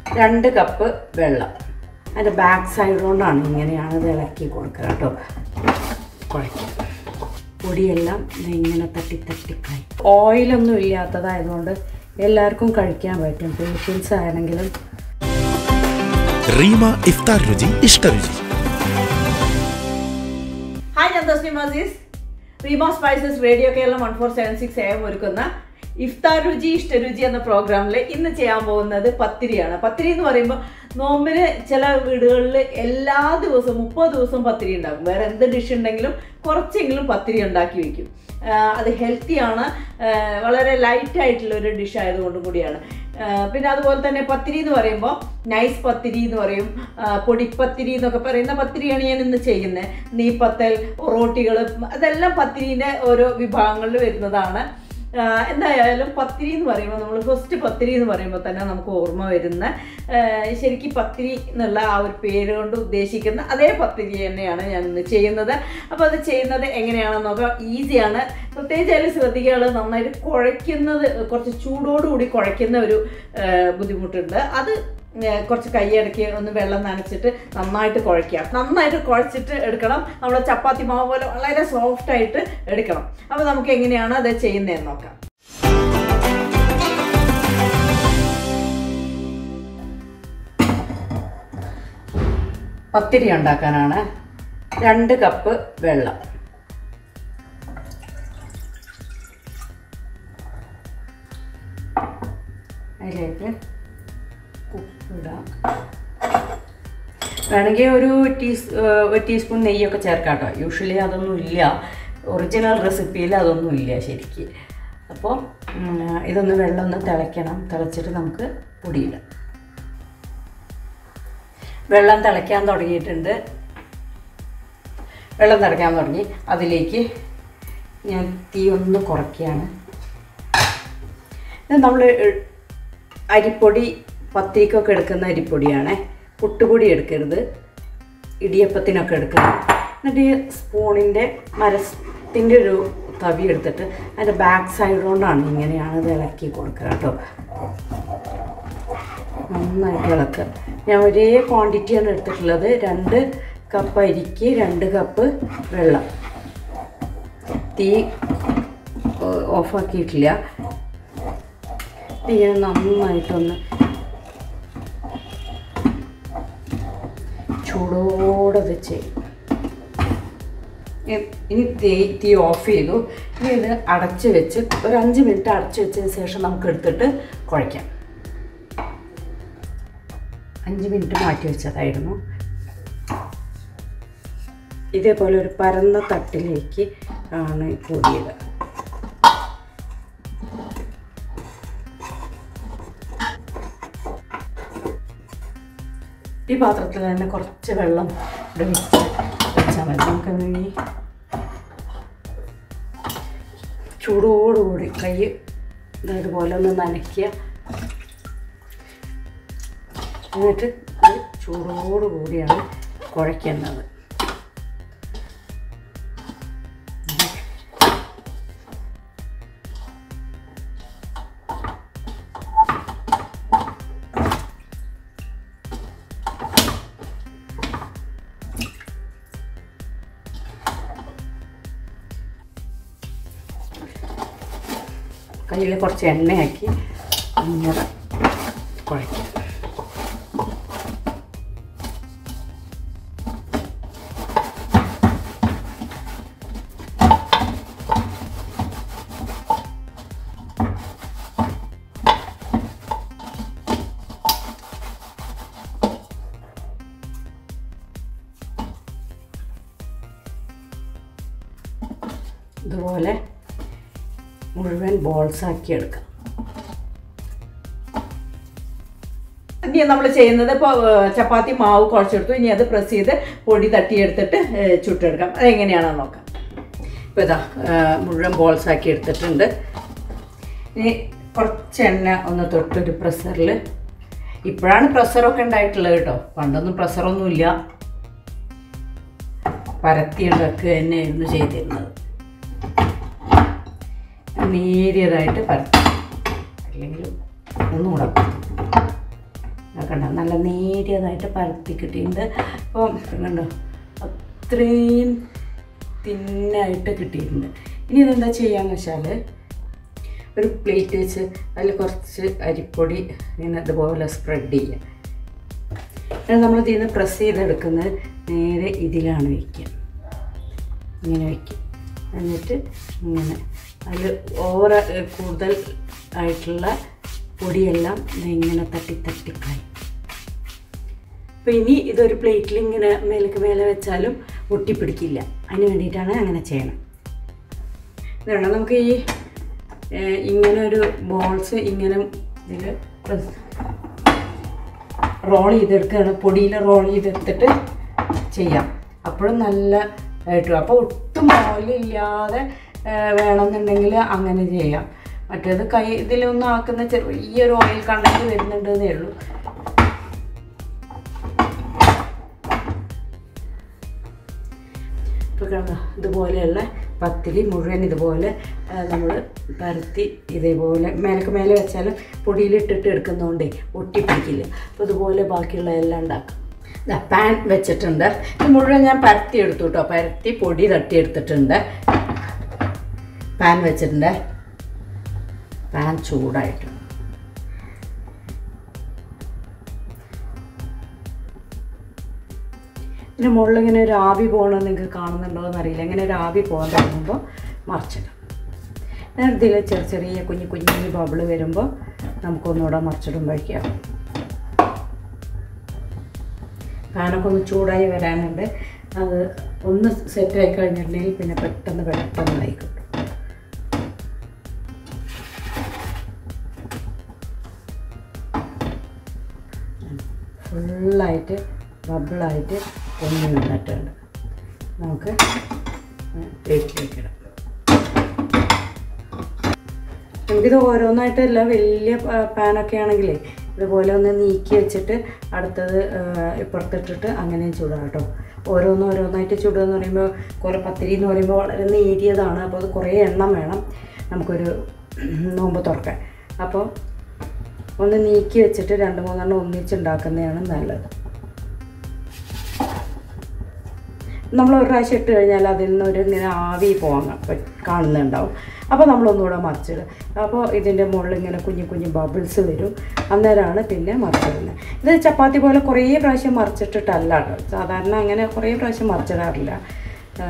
രണ്ട് കപ്പ് വെള്ളം അതിൻ്റെ ബാക്ക് സൈഡ് കൊണ്ടാണ് ഇങ്ങനെയാണ് ഇത് ഇളക്കി കൊടുക്കുക കേട്ടോ കുഴയ്ക്കുക പൊടിയെല്ലാം ദേ ഇങ്ങനെ തട്ടി തട്ടി കഴി ഓയിലൊന്നും ഇല്ലാത്തതായതുകൊണ്ട് എല്ലാവർക്കും കഴിക്കാൻ പറ്റും പേഷ്യൻസ് ആണെങ്കിലും റീമ ഇഫ്താർ രുചി ഇഷ്ടരുചി ഹായ് ഞാൻ Taslim Aziz Remo spices radio Keralam one four seven six M ഒരുക്കുന്ന ഇഫ്താർ രുചി ഇഷ്ടരുചി എന്ന പ്രോഗ്രാമിൽ ഇന്ന് ചെയ്യാൻ പോകുന്നത് പത്തിരിയാണ് പത്തിരി എന്ന് പറയുമ്പോൾ നോമ്പിന് ചില വീടുകളിൽ എല്ലാ ദിവസവും മുപ്പത് ദിവസവും പത്തിരി ഉണ്ടാക്കും വേറെ എന്ത് ഡിഷ് ഉണ്ടെങ്കിലും കുറച്ചെങ്കിലും പത്തിരി ഉണ്ടാക്കി വെക്കും ആഹ് അത് ഹെൽത്തിയാണ് ആഹ് വളരെ ലൈറ്റ് ആയിട്ടുള്ള ഒരു ഡിഷ് ആയതുകൊണ്ടും കൂടിയാണ് ആഹ് പിന്നെ അതുപോലെ തന്നെ പത്തിരി എന്ന് പറയുമ്പോൾ നൈസ് പത്തിരി എന്ന് പറയും ആഹ് പൊടിപ്പത്തിരി എന്നൊക്കെ പറയുന്ന പത്തിരിയാണ് ഞാൻ ഇന്ന് ചെയ്യുന്നത് നെയ്പത്തൽ റോട്ടികൾ അതെല്ലാം പത്തിരീൻ്റെ ഓരോ വിഭാഗങ്ങളിൽ വരുന്നതാണ് ആഹ് എന്തായാലും പത്തിരി എന്ന് പറയുമ്പോൾ നമ്മൾ ഫസ്റ്റ് പത്തിരി എന്ന് പറയുമ്പോൾ തന്നെ നമുക്ക് ഓർമ്മ വരുന്ന ആഹ് ശരിക്കും പത്തിരി എന്നുള്ള ആ ഒരു പേര് കൊണ്ട് ഉദ്ദേശിക്കുന്ന അതേ പത്തിരി തന്നെയാണ് ഞാൻ ഇന്ന് ചെയ്യുന്നത് അപ്പോൾ അത് ചെയ്യുന്നത് എങ്ങനെയാണെന്ന് നോക്കാം ഈസിയാണ് പ്രത്യേകിച്ച് അതിൽ ശ്രദ്ധിക്കാനുള്ളത് നന്നായിട്ട് കുഴയ്ക്കുന്നത് കുറച്ച് ചൂടോടുകൂടി കുഴയ്ക്കുന്ന ഒരു ആഹ് ബുദ്ധിമുട്ടുണ്ട് അത് ഏഹ് കുറച്ച് കൈയടക്കി ഒന്ന് വെള്ളം നനച്ചിട്ട് നന്നായിട്ട് കുഴയ്ക്കുക നന്നായിട്ട് കുഴച്ചിട്ട് എടുക്കണം നമ്മൾ ചപ്പാത്തി മാവ് പോലെ വളരെ സോഫ്റ്റ് ആയിട്ട് എടുക്കണം അപ്പോൾ നമുക്ക് എങ്ങനെയാണ് അത് ചെയ്യുന്നതെന്ന് നോക്കാം പത്തിരി ഉണ്ടാക്കാനാണ് രണ്ട് കപ്പ് വെള്ളം അതിലേക്ക് ഉപ്പിടാം വേണമെങ്കിൽ ഒരു ടീസ് ഒരു ടീസ്പൂൺ നെയ്യൊക്കെ ചേർക്കാം കേട്ടോ യൂഷ്വലി അതൊന്നും ഇല്ല ഒറിജിനൽ റെസിപ്പിയിൽ അതൊന്നും ഇല്ല ശരിക്ക് അപ്പോൾ ഉം, ഇതൊന്ന് വെള്ളം ഒന്ന് തിളയ്ക്കണം തിളച്ചിട്ട് നമുക്ക് പൊടിയിടാം വെള്ളം തിളയ്ക്കാൻ തുടങ്ങിയിട്ടുണ്ട് വെള്ളം തിളയ്ക്കാൻ തുടങ്ങി അതിലേക്ക് ഞാൻ തീ ഒന്ന് കുറയ്ക്കുകയാണ് ഇത് നമ്മൾ അരിപ്പൊടി പത്തിരിക്കൊക്കെ എടുക്കുന്ന അരിപ്പൊടിയാണേ പുട്ടുപൊടി എടുക്കരുത് ഇടിയപ്പത്തിനൊക്കെ എടുക്കണം എന്നിട്ട് ഈ സ്പൂണിൻ്റെ മരത്തിൻ്റെ ഒരു തവി എടുത്തിട്ട് അതിൻ്റെ ബാക്ക് സൈഡ് കൊണ്ടാണ് ഇങ്ങനെയാണ് ഇത് ഇളക്കി കൊടുക്കുക കേട്ടോ നന്നായിട്ട് ഇളക്കുക ഞാൻ ഒരേ ക്വാണ്ടിറ്റിയാണ് എടുത്തിട്ടുള്ളത് രണ്ട് കപ്പ് അരിക്ക് രണ്ട് കപ്പ് വെള്ളം തീ ഓ- ഓഫാക്കിയിട്ടില്ല ഇങ്ങനെ നന്നായിട്ടൊന്ന് ചൂടോടെ ഇത് ചെയ്യും ഇ- ഇനി തീ തീ ഓഫ് ചെയ്തു ഇനി ഇത് അടച്ച് വെച്ച് ഒരു അഞ്ച് മിനിറ്റ് അടച്ച് വെച്ചതിന് ശേഷം നമുക്ക് എടുത്തിട്ട് കുഴയ്ക്കാം അഞ്ച് മിനിറ്റ് മാറ്റി വെച്ചതായിരുന്നു ഇതേപോലെ ഒരു പരന്ന തട്ടിലേക്ക് ആണ് കൂടിയത് ഈ പാത്രത്തിൽ തന്നെ കുറച്ച് വെള്ളം ഇവിടെ വെച്ച് വെച്ചാൽ മതി നമുക്ക് ഇനി ചൂടോടുകൂടി കൈ ഇതുപോലെ ഒന്ന് നനയ്ക്കുക എന്നിട്ട് ഇത് ചൂടോടുകൂടിയാണ് കുഴയ്ക്കുന്നത് കയ്യിൽ കുറച്ച് എണ്ണയാക്കി ഇങ്ങനെ കുഴയ്ക്കുക ഇതുപോലെ മുഴുവൻ ബോൾസ് ആക്കി എടുക്കാം ഇനി നമ്മൾ ചെയ്യുന്നത് ഇപ്പോൾ ചപ്പാത്തി മാവ് കുഴച്ചെടുത്തു ഇനി അത് പ്രസ് ചെയ്ത് പൊടി തട്ടിയെടുത്തിട്ട് ഏഹ് ചുട്ടെടുക്കാം അതെങ്ങനെയാണെന്ന് നോക്കാം ഇപ്പോൾ ഇതാ ആ, മുഴുവൻ ബോൾസ് ആക്കി എടുത്തിട്ടുണ്ട് ഇനി കുറച്ച് എണ്ണ ഒന്ന് തൊട്ടൊരു പ്രഷറിൽ ഇപ്പോഴാണ് പ്രഷറൊക്കെ ഉണ്ടായിട്ടുള്ളത് കേട്ടോ പണ്ടൊന്നും പ്രഷറൊന്നുമില്ല പരത്തിയുണ്ടൊക്കെ തന്നെയായിരുന്നു ചെയ്തിരുന്നത് നേരിയതായിട്ട് പരത്തി അല്ലെങ്കിൽ ഒന്നുകൂടെ കണ്ടോ നല്ല നേരിയതായിട്ട് പരത്തി കിട്ടിയിട്ടുണ്ട് അപ്പം കണ്ടോ അത്രയും തിന്നായിട്ട് കിട്ടിയിട്ടുണ്ട് ഇനി ഇതെന്താ ചെയ്യാന്ന് വെച്ചാൽ ഒരു പ്ലേറ്റ് വെച്ച് അതിൽ കുറച്ച് അരിപ്പൊടി ഇങ്ങനെ ഇതുപോലെ സ്പ്രെഡ് ചെയ്യുക എന്നിട്ട് നമ്മൾ ഇതിൽ നിന്ന് പ്രസ് ചെയ്തെടുക്കുന്നത് നേരെ ഇതിലാണ് വയ്ക്കുക ഇങ്ങനെ വയ്ക്കും എന്നിട്ട് ഇങ്ങനെ അതിൽ ഓവർ കൂടുതൽ ആയിട്ടുള്ള പൊടിയെല്ലാം ദേ ഇങ്ങനെ തട്ടി തട്ടി കളയും അപ്പോൾ ഇനി ഇതൊരു പ്ലേറ്റിൽ ഇങ്ങനെ മേലേക്ക് മേലെ വെച്ചാലും ഒട്ടിപ്പിടിക്കില്ല അതിന് വേണ്ടിയിട്ടാണ് അങ്ങനെ ചെയ്യണം ഇതാണ് നമുക്ക് ഈ ഏഹ്, ഇങ്ങനെ ഒരു ബോൾസ് ഇങ്ങനെ ഇതിൽ റോൾ ചെയ്തെടുക്കുകയാണ് പൊടിയിൽ റോൾ ചെയ്തെടുത്തിട്ട് ചെയ്യാം അപ്പോഴും നല്ല ആയിട്ടും അപ്പോൾ ഒട്ടും ഓയിലില്ലാതെ വേണമെന്നുണ്ടെങ്കിൽ അങ്ങനെ ചെയ്യാം മറ്റേത് കൈ ഇതിലൊന്നും ആക്കുന്ന ചെറിയൊരു ഓയിൽ കണ്ടന്റ് വരുന്നുണ്ടെന്നേ ഉള്ളൂ ഇപ്പോൾ കണ്ടോ ഇതുപോലെയുള്ള പത്തിരി മുഴുവൻ ഇതുപോലെ നമ്മൾ പരത്തി ഇതേപോലെ മേലക്ക് മേലെ വെച്ചാലും പൊടിയിലിട്ടിട്ട് എടുക്കുന്നതുകൊണ്ടേ ഒട്ടിപ്പിടിക്കില്ല അപ്പോൾ ഇതുപോലെ ബാക്കിയുള്ള എല്ലാം ഉണ്ടാക്കാം ഇതാ പാൻ വെച്ചിട്ടുണ്ട് ഇത് മുഴുവൻ ഞാൻ പരത്തി എടുത്തു കേട്ടോ പരത്തി പൊടി തട്ടി എടുത്തിട്ടുണ്ട് പാൻ വെച്ചിട്ടുണ്ട് പാൻ ചൂടായിട്ട് ഇതിന് മുകളിൽ ഇങ്ങനെ ഒരു ആവി പോകണമെന്ന് നിങ്ങൾക്ക് കാണുന്നുണ്ടോ എന്നറിയില്ല ഇങ്ങനെ ഒരു ആവി പോകാൻ തുടങ്ങുമ്പോൾ മറിച്ചിടാം എന്നിട്ട് ഇതിൽ ചെറിയ ചെറിയ കുഞ്ഞു കുഞ്ഞു ബബിള് വരുമ്പോൾ നമുക്കൊന്നുകൂടെ മറിച്ചിടുമ്പോഴേക്കാം പാനൊക്കെ ഒന്ന് ചൂടായി വരാനുണ്ട് അത് ഒന്ന് സെറ്റായി കഴിഞ്ഞിട്ടുണ്ടെങ്കിൽ പിന്നെ പെട്ടെന്ന് പെട്ടെന്ന് ആയി കിട്ടും ഫുള്ളായിട്ട് ബബിളായിട്ട് പൊങ്ങി വന്നിട്ടുണ്ട് നമുക്ക് പ്ലേറ്റിലേക്ക് ഇടാം നമുക്കിത് ഓരോന്നായിട്ടല്ല വലിയ പ- പാനൊക്കെ ആണെങ്കിലേ ഇതുപോലെ ഒന്ന് നീക്കി വെച്ചിട്ട് അടുത്തത് ആ, ഇപ്പുറത്തിട്ടിട്ട് അങ്ങനെയും ചൂടാം കേട്ടോ ഓരോന്ന് ഓരോന്നായിട്ട് ചുടുക എന്ന് പറയുമ്പോൾ കുറേ പത്തിരി എന്ന് പറയുമ്പോൾ വളരെ നേരിയതാണ് അപ്പോൾ അത് കുറേ എണ്ണം വേണം നമുക്കൊരു നോമ്പ് തുറക്കാൻ അപ്പോൾ ഒന്ന് നീക്കി വെച്ചിട്ട് രണ്ട് മൂന്നെണ്ണം ഒന്നിച്ചുണ്ടാക്കുന്നതാണ് നല്ലത് നമ്മൾ ഒരു പ്രാവശ്യം ഇട്ട് കഴിഞ്ഞാൽ അതിൽ നിന്ന് ഒരു ഇങ്ങനെ ആവി പോകാൻ പ- കാണുന്നുണ്ടാവും അപ്പോൾ നമ്മളൊന്നുകൂടെ മറിച്ചിടും അപ്പോൾ ഇതിൻ്റെ മുകളിൽ ഇങ്ങനെ കുഞ്ഞു കുഞ്ഞു ബബിൾസ് വരും അന്നേരമാണ് പിന്നെ മറിച്ചിടുന്നത് ഇത് ചപ്പാത്തി പോലെ കുറേ പ്രാവശ്യം മറിച്ചിട്ടിട്ടല്ല കേട്ടോ സാധാരണ അങ്ങനെ കുറേ പ്രാവശ്യം മറിച്ചിടാറില്ല ആ,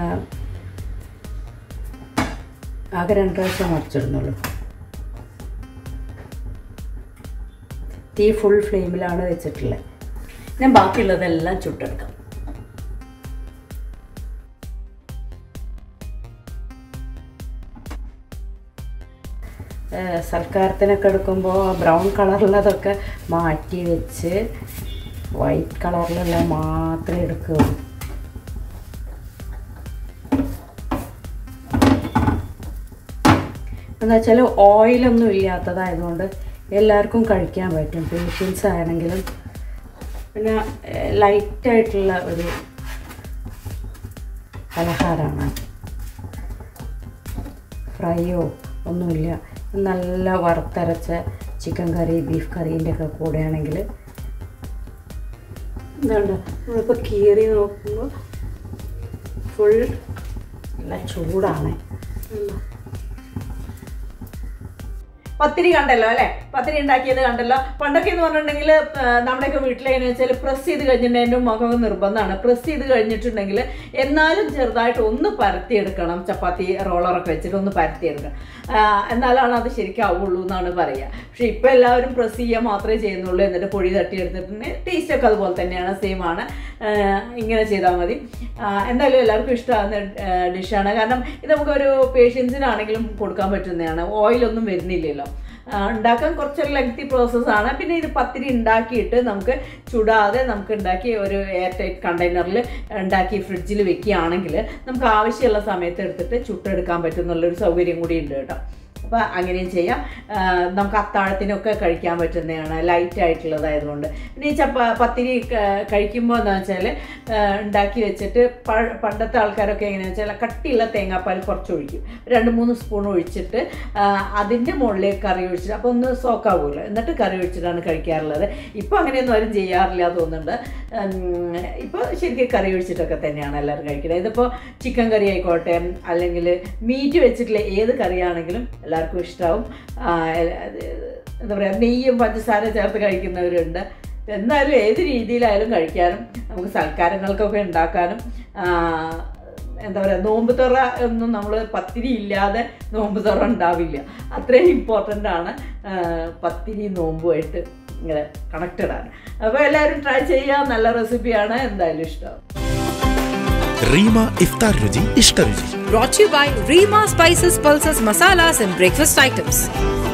ആകെ രണ്ട് പ്രാവശ്യം മറിച്ചിടുന്നുള്ളൂ തീ ഫുൾ ഫ്ലെയിമിലാണ് വെച്ചിട്ടുള്ളത് ഞാൻ ബാക്കിയുള്ളതെല്ലാം ചുട്ടെടുക്കാം ഏഹ് സൽക്കാരത്തിനൊക്കെ എടുക്കുമ്പോൾ ബ്രൗൺ കളറുള്ളതൊക്കെ മാറ്റി വെച്ച് വൈറ്റ് കളറിലുള്ള മാത്രമേ എടുക്കുകയുള്ളൂ എന്താ വെച്ചാൽ ഓയിലൊന്നും ഇല്ലാത്തതായതുകൊണ്ട് എല്ലാവർക്കും കഴിക്കാൻ പറ്റും പേഷ്യൻസ് ആണെങ്കിലും പിന്നെ ലൈറ്റായിട്ടുള്ള ഒരു പലഹാരമാണ് ഫ്രൈയോ ഒന്നുമില്ല നല്ല വറുത്തരച്ച ചിക്കൻ കറി ബീഫ് കറീൻ്റെ ഒക്കെ കൂടെയാണെങ്കിൽ എന്താണ് നമ്മളിപ്പോൾ കീറി നോക്കുമ്പോൾ ഫുൾ നല്ല ചൂടാണ് ഉം. പത്തിരി കണ്ടല്ലോ അല്ലെ പത്തിരി ഉണ്ടാക്കിയത് കണ്ടല്ലോ പണ്ടൊക്കെ എന്ന് പറഞ്ഞിട്ടുണ്ടെങ്കിൽ നമ്മുടെയൊക്കെ വീട്ടിലെങ്ങനെ വെച്ചാൽ പ്രസ് ചെയ്ത് കഴിഞ്ഞിട്ടുണ്ടെങ്കിൽ മകൾക്ക് നിർബന്ധമാണ് പ്രസ് ചെയ്ത് കഴിഞ്ഞിട്ടുണ്ടെങ്കിൽ എന്നാലും ചെറുതായിട്ട് ഒന്ന് പരത്തിയെടുക്കണം ചപ്പാത്തി റോളറൊക്കെ വെച്ചിട്ട് ഒന്ന് പരത്തിയെടുക്കണം ആ, എന്നാലാണ് അത് ശരിക്കാവുള്ളൂ എന്നാണ് പറയുക പക്ഷെ ഇപ്പം എല്ലാവരും പ്രസ് ചെയ്യുക മാത്രമേ ചെയ്യുന്നുള്ളൂ എന്നിട്ട് പൊടി തട്ടിയെടുത്തിട്ടുണ്ടെങ്കിൽ ടേസ്റ്റൊക്കെ അതുപോലെ തന്നെയാണ് സെയിം ആണ് ആ, ഇങ്ങനെ ചെയ്താൽ മതി ആ, എന്തായാലും എല്ലാവർക്കും ഇഷ്ടമാകുന്ന ഡിഷാണ് കാരണം ഇത് നമുക്കൊരു പേഷ്യൻസിനാണെങ്കിലും കൊടുക്കാൻ പറ്റുന്നതാണ് ഓയിലൊന്നും വരുന്നില്ലല്ലോ ആ, ഉണ്ടാക്കാൻ കുറച്ചൊരു ലെങ്തി പ്രോസസ്സാണ് പിന്നെ ഇത് പത്തിരി ഉണ്ടാക്കിയിട്ട് നമുക്ക് ചുടാതെ നമുക്ക് ഉണ്ടാക്കി ഒരു എയർ ടൈറ്റ് കണ്ടെയ്നറിൽ ഉണ്ടാക്കി ഫ്രിഡ്ജിൽ വെക്കുകയാണെങ്കിൽ നമുക്ക് ആവശ്യമുള്ള സമയത്ത് എടുത്തിട്ട് ചുട്ടെടുക്കാൻ പറ്റും എന്നുള്ളൊരു സൗകര്യം കൂടി ഉണ്ട് കേട്ടോ അപ്പോൾ അങ്ങനെയും ചെയ്യാം ആ, നമുക്ക് അത്താഴത്തിനൊക്കെ കഴിക്കാൻ പറ്റുന്നതാണ് ലൈറ്റ് ആയിട്ടുള്ളതായതുകൊണ്ട് പിന്നെ ഈ ചപ്പ പത്തിരി ക- കഴിക്കുമ്പോൾ എന്താ വെച്ചാൽ ഉണ്ടാക്കി വെച്ചിട്ട് പ- പണ്ടത്തെ ആൾക്കാരൊക്കെ എങ്ങനെയാണെന്ന് വെച്ചാൽ കട്ടിയുള്ള തേങ്ങാപ്പാൽ കുറച്ച് ഒഴിക്കും രണ്ട് മൂന്ന് സ്പൂൺ ഒഴിച്ചിട്ട് അതിൻ്റെ മുകളിലേക്ക് കറി ഒഴിച്ചിട്ട് അപ്പോൾ ഒന്ന് സോക്കാവുമല്ലോ എന്നിട്ട് കറി ഒഴിച്ചിട്ടാണ് കഴിക്കാറുള്ളത് ഇപ്പോൾ അങ്ങനെയൊന്നും ആരും ചെയ്യാറില്ല തോന്നുന്നുണ്ട് ഇപ്പോൾ ശരിക്കും കറി ഒഴിച്ചിട്ടൊക്കെ തന്നെയാണ് എല്ലാവരും കഴിക്കുന്നത് ഇതിപ്പോൾ ചിക്കൻ കറി ആയിക്കോട്ടെ അല്ലെങ്കിൽ മീറ്റ് വെച്ചിട്ടുള്ള ഏത് കറിയാണെങ്കിലും എല്ലാവർക്കും ഇഷ്ടമാവും ആ, അത് എന്താ പറയുക നെയ്യും പഞ്ചസാര ചേർത്ത് കഴിക്കുന്നവരുണ്ട് എന്തായാലും ഏത് രീതിയിലായാലും കഴിക്കാനും നമുക്ക് സൽക്കാരങ്ങൾക്കൊക്കെ ഉണ്ടാക്കാനും ആ, എന്താ പറയുക നോമ്പ് തുറ ഒന്നും നമ്മൾ പത്തിരി ഇല്ലാതെ നോമ്പ് തുറ ഉണ്ടാവില്ല അത്രയും ഇമ്പോർട്ടൻ്റ് ആണ് ആ, പത്തിരി നോമ്പുമായിട്ട് ഇങ്ങനെ കണക്റ്റഡ് ആണ് അപ്പോൾ എല്ലാവരും ട്രൈ ചെയ്യുക നല്ല റെസിപ്പിയാണ് എന്തായാലും ഇഷ്ടം റീമ ഇഫ്താർ രുചി ഇഷ്ട രുചി brought to you by Rima Spices, Pulses, Masalas and Breakfast Items.